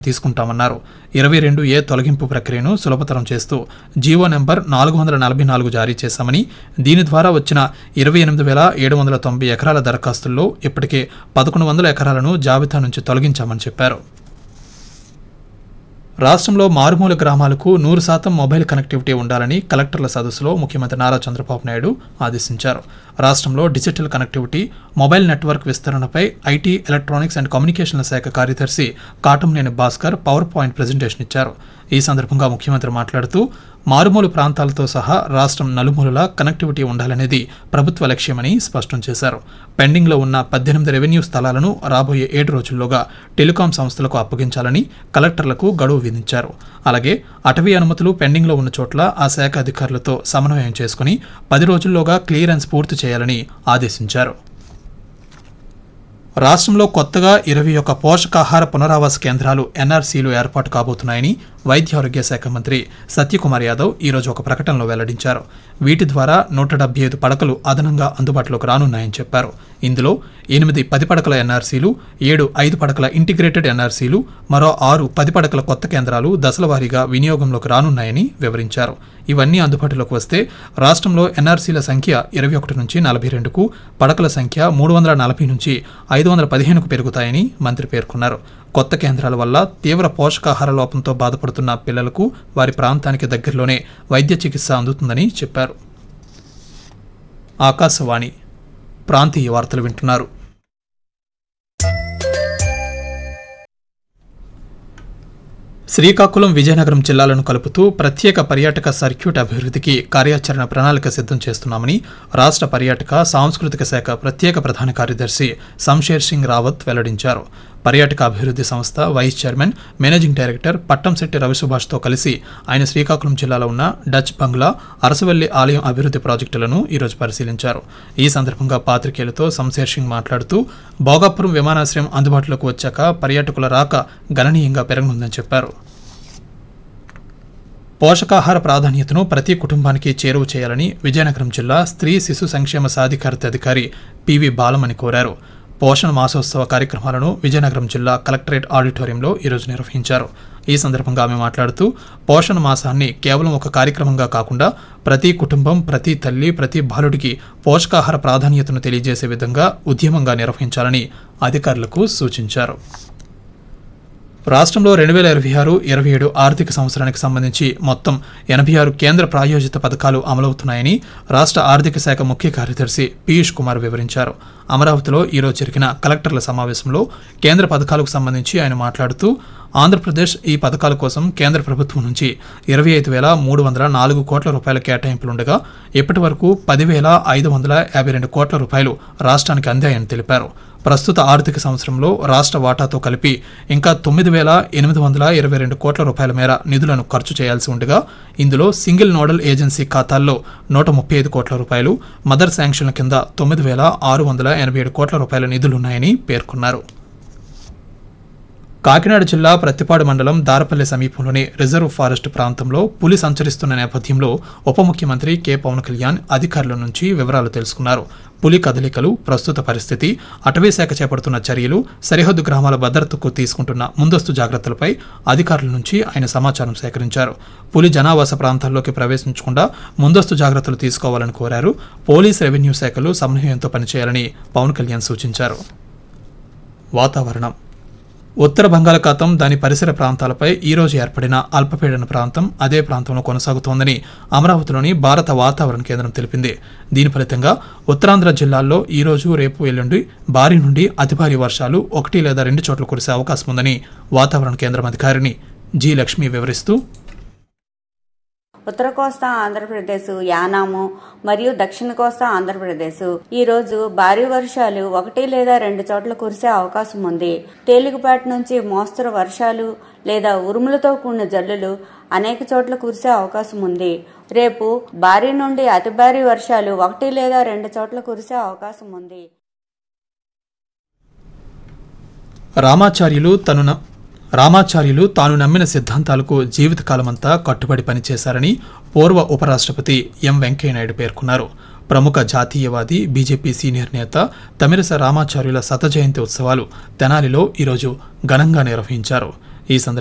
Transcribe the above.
తీసుకుంటామన్నారు ఇరవై రెండు ఏ తొలగింపు ప్రక్రియను సులభతరం చేస్తూ జీవో నెంబర్ నాలుగు వందల నలభై నాలుగు జారీ చేశామని దీని ద్వారా వచ్చిన ఇరవై ఎనిమిది వేల ఏడు వందల తొంభై ఎకరాల దరఖాస్తుల్లో ఇప్పటికే పదకొండు వందల ఎకరాలను జాబితా నుంచి తొలగించామని చెప్పారు రాష్ట్రంలో మారుమూల గ్రామాలకు నూరు శాతం మొబైల్ కనెక్టివిటీ ఉండాలని కలెక్టర్ల సదస్సులో ముఖ్యమంత్రి నారా చంద్రబాబు నాయుడు ఆదేశించారు రాష్ట్రంలో డిజిటల్ కనెక్టివిటీ మొబైల్ నెట్వర్క్ విస్తరణపై ఐటీ ఎలక్ట్రానిక్స్ అండ్ కమ్యూనికేషన్ల శాఖ కార్యదర్శి Katamneni Bhaskar power point presentation ఇచ్చారు ఈ సందర్భంగా ముఖ్యమంత్రి మాట్లాడుతూ మారుమూల ప్రాంతాలతో సహా రాష్ట్రం నలుమూలలా కనెక్టివిటీ ఉండాలనేది ప్రభుత్వ లక్ష్యమని స్పష్టం చేశారు పెండింగ్లో ఉన్న పద్దెనిమిది రెవెన్యూ స్థలాలను రాబోయే ఏడు రోజుల్లోగా టెలికాం సంస్థలకు అప్పగించాలని కలెక్టర్లకు గడువు విధించారు అలాగే అటవీ అనుమతులు పెండింగ్లో ఉన్న చోట్ల ఆ శాఖ అధికారులతో సమన్వయం చేసుకుని పది రోజుల్లోగా క్లియరెన్స్ పూర్తి చేయాలని ఆదేశించారు రాష్ట్రంలో కొత్తగా ఇరవై ఒక్క పోషకాహార పునరావాస కేంద్రాలు ఎన్ఆర్సీలు ఏర్పాటు కాబోతున్నాయని వైద్య ఆరోగ్య శాఖ మంత్రి సత్యకుమార్ యాదవ్ ఈరోజు ఒక ప్రకటనలో వెల్లడించారు వీటి ద్వారా నూట డెబ్బై ఐదు పడకలు అదనంగా అందుబాటులోకి రానున్నాయని చెప్పారు ఇందులో ఎనిమిది పది పడకల ఎన్ఆర్సీలు ఏడు ఐదు పడకల ఇంటిగ్రేటెడ్ ఎన్ఆర్సీలు మరో ఆరు పది పడకల కొత్త కేంద్రాలు దశల వారీగా వినియోగంలోకి రానున్నాయని వివరించారు ఇవన్నీ అందుబాటులోకి వస్తే రాష్ట్రంలో ఎన్ఆర్సీల సంఖ్య ఇరవై ఒకటి నుంచి నలభై రెండుకు పడకల సంఖ్య మూడు వందల నలభై నుంచి ఐదు వందల పదిహేనుకు పెరుగుతాయని మంత్రి పేర్కొన్నారు కొత్త కేంద్రాల వల్ల తీవ్ర పోషకాహార లోపంతో బాధపడుతున్న పిల్లలకు వారి ప్రాంతానికి దగ్గరలోనే వైద్య చికిత్స అందుతుందని చెప్పారు ఆకాశవాణి ప్రాంతీయ వార్తలు వింటున్నారు శ్రీకాకుళం విజయనగరం జిల్లాలను కలుపుతూ ప్రత్యేక పర్యాటక సర్క్యూట్ అభివృద్ధికి కార్యాచరణ ప్రణాళిక సిద్ధం చేస్తున్నామని రాష్ట్ర పర్యాటక సాంస్కృతిక శాఖ ప్రత్యేక ప్రధాన కార్యదర్శి శంషేర్ సింగ్ రావత్ వెల్లడించారు పర్యాటక అభివృద్ధి సంస్థ vice chairman managing director Pattamsetti రవిసుభాష్తో కలిసి ఆయన శ్రీకాకుళం జిల్లాలో ఉన్న డచ్ బంగ్లా అరసవల్లి ఆలయం అభివృద్ధి ప్రాజెక్టులను ఈరోజు పరిశీలించారు ఈ సందర్భంగా పాత్రికేయులతో శంషేర్ సింగ్ మాట్లాడుతూ భోగాపురం విమానాశ్రయం అందుబాటులోకి వచ్చాక పర్యాటకుల రాక గణనీయంగా పెరగనుందని చెప్పారు పోషకాహార ప్రాధాన్యతను ప్రతి కుటుంబానికి చేరువ చేయాలని విజయనగరం జిల్లా స్త్రీ శిశు సంక్షేమ సాధికారత అధికారి పివి బాలమణి కోరారు పోషణ మాసోత్సవ కార్యక్రమాలను విజయనగరం జిల్లా కలెక్టరేట్ ఆడిటోరియంలో ఈరోజు నిర్వహించారు ఈ సందర్భంగా ఆమె మాట్లాడుతూ పోషణ మాసాన్ని కేవలం ఒక కార్యక్రమంగా కాకుండా ప్రతి కుటుంబం ప్రతి తల్లి ప్రతి బాలుడికి పోషకాహార ప్రాధాన్యతను తెలియజేసే విధంగా ఉద్యమంగా నిర్వహించాలని అధికారులకు సూచించారు రాష్ట్రంలో రెండు వేల ఇరవై ఆరు ఇరవై ఏడు ఆర్థిక సంవత్సరానికి సంబంధించి మొత్తం ఎనభై ఆరు కేంద్ర ప్రాయోజిత పథకాలు అమలవుతున్నాయని రాష్ట్ర ఆర్థిక శాఖ ముఖ్య కార్యదర్శి పీయూష్ కుమార్ వివరించారు అమరావతిలో ఈరోజు జరిగిన కలెక్టర్ల సమావేశంలో కేంద్ర పథకాలకు సంబంధించి ఆయన మాట్లాడుతూ ఆంధ్రప్రదేశ్ ఈ పథకాల కోసం కేంద్ర ప్రభుత్వం నుంచి ఇరవై ఐదు వేల మూడు వందల నాలుగు కోట్ల రూపాయల కేటాయింపులుండగా ఇప్పటి వరకు పదివేల ఐదు వందల యాభై రెండు కోట్ల రూపాయలు రాష్ట్రానికి అందాయని తెలిపారు ప్రస్తుత ఆర్థిక సంవత్సరంలో రాష్ట్ర వాటాతో కలిపి ఇంకా తొమ్మిది వేల ఎనిమిది వందల ఇరవై రెండు కోట్ల రూపాయల మేర నిధులను ఖర్చు చేయాల్సి ఉండగా ఇందులో సింగిల్ నోడల్ ఏజెన్సీ ఖాతాల్లో నూట ముప్పై ఐదు కోట్ల రూపాయలు మదర్ శాంక్షన్ల కింద తొమ్మిది వేల ఆరు వందల ఎనభై ఏడు కోట్ల రూపాయల నిధులున్నాయని పేర్కొన్నారు కాకినాడ జిల్లా ప్రత్తిపాడు మండలం దారపల్లి సమీపంలోని రిజర్వ్ ఫారెస్ట్ ప్రాంతంలో పులి సంచరిస్తున్న నేపథ్యంలో ఉప ముఖ్యమంత్రి కె పవన్ కళ్యాణ్ అధికారుల నుంచి వివరాలు తెలుసుకున్నారు పులి కదలికలు ప్రస్తుత పరిస్థితి అటవీ శాఖ చేపడుతున్న చర్యలు సరిహద్దు గ్రామాల భద్రతకు తీసుకుంటున్న ముందస్తు జాగ్రత్తలపై అధికారుల నుంచి ఆయన సమాచారం సేకరించారు పులి జనావాస ప్రాంతాల్లోకి ప్రవేశించకుండా ముందస్తు జాగ్రత్తలు తీసుకోవాలని కోరారు పోలీస్ రెవెన్యూ శాఖలు సమన్వయంతో పనిచేయాలని పవన్ కళ్యాణ్ సూచించారు వాతావరణం ఉత్తర బంగాళాఖాతం దాని పరిసర ప్రాంతాలపై ఈ రోజు ఏర్పడిన అల్పపీడన ప్రాంతం అదే ప్రాంతంలో కొనసాగుతోందని అమరావతిలోని భారత వాతావరణ కేంద్రం తెలిపింది దీని ఫలితంగా ఉత్తరాంధ్ర జిల్లాల్లో ఈ రోజు రేపు ఎల్లుండి భారీ నుండి అతి భారీ వర్షాలు ఒకటి లేదా రెండు చోట్ల కురిసే అవకాశం ఉందని వాతావరణ కేంద్రం అధికారిని జి లక్ష్మి వివరిస్తూ ఉత్తర కోస్తా ఆంధ్రప్రదేశ్ యానాము మరియు దక్షిణ కోస్తా ఆంధ్రప్రదేశ్ ఈ రోజు భారీ వర్షాలు ఒకటి లేదా రెండు చోట్ల కురిసే అవకాశం ఉంది తేలికపాటి నుంచి మోస్తరు వర్షాలు లేదా ఉరుములతో కూడిన జల్లులు అనేక చోట్ల కురిసే అవకాశం ఉంది రేపు భారీ నుండి అతి భారీ వర్షాలు ఒకటి లేదా రెండు చోట్ల కురిసే అవకాశం ఉంది రామాచార్యులు తను న- రామాచార్యులు తాను నమ్మిన సిద్ధాంతాలకు జీవితకాలమంతా కట్టుబడి పనిచేశారని పూర్వ ఉపరాష్ట్రపతి ఎం వెంకయ్యనాయుడు పేర్కొన్నారు ప్రముఖ జాతీయవాది బీజేపీ సీనియర్ నేత తమిరస రామాచార్యుల శత జయంతి ఉత్సవాలు తెనాలిలో ఈరోజు ఘనంగా నిర్వహించారు ఈ సందర్భంగా